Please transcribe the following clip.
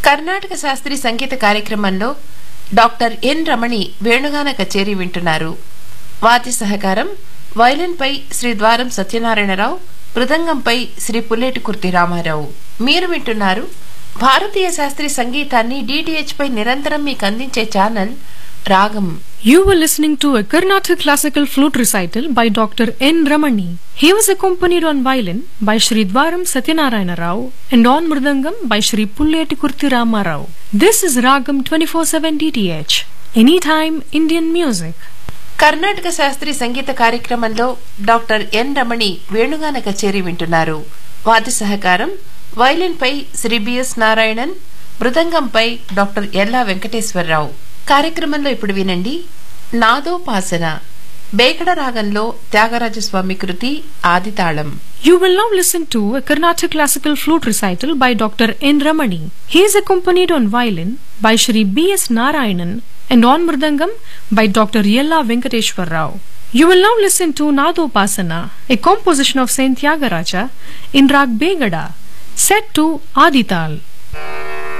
కర్ణాటక శాస్త్రీయ సంగీత కార్యక్రమంలో doctor N రమణి వేణుగాన కచేరీ వింటున్నారు వాద్య సహకారం వైలిన్పై శ్రీ ద్వారం సత్యనారాయణరావు మృదంగంపై శ్రీ పుల్లేటి కుర్తి రామారావు మీరు వింటున్నారు భారతీయ శాస్త్రీయ సంగీతాన్ని డిటిహెచ్ పై నిరంతరం మీకు అందించే ఛానల్ రాగం You were listening to a Carnatic classical flute recital by Dr. N. Ramani. He was accompanied on violin by Sri Dwaram Satyanarayana Rao and on mridangam by Sri Pulleti Kurti Rama Rao. This is Ragam 24/7 DTH. Anytime Indian music. Karnataka శాస్త్రీయ సంగీత కార్యక్రమంలో doctor N రమణి వేణుగాన కచేరీ వింటున్నారు వాద్య సహకారం వైలిన్పై Shri BS Narayanan మృదంగంపై doctor Ella Venkateswara Rao కార్యక్రమంలో ఇప్పుడు వినండి నాదోపాసన బేకడ రాగంలో త్యాగరాజస్వామి కృతి ఆదితాళం You will now listen to a Carnatic classical flute recital by Dr. N. Ramani. He is accompanied on violin by Sri B. S. Narayanan and on mridangam by Dr. Yella Venkateshwar Rao. You will now listen to Nadopasana, a composition of Saint Tyagaraja in Rag Begada, set to Adital.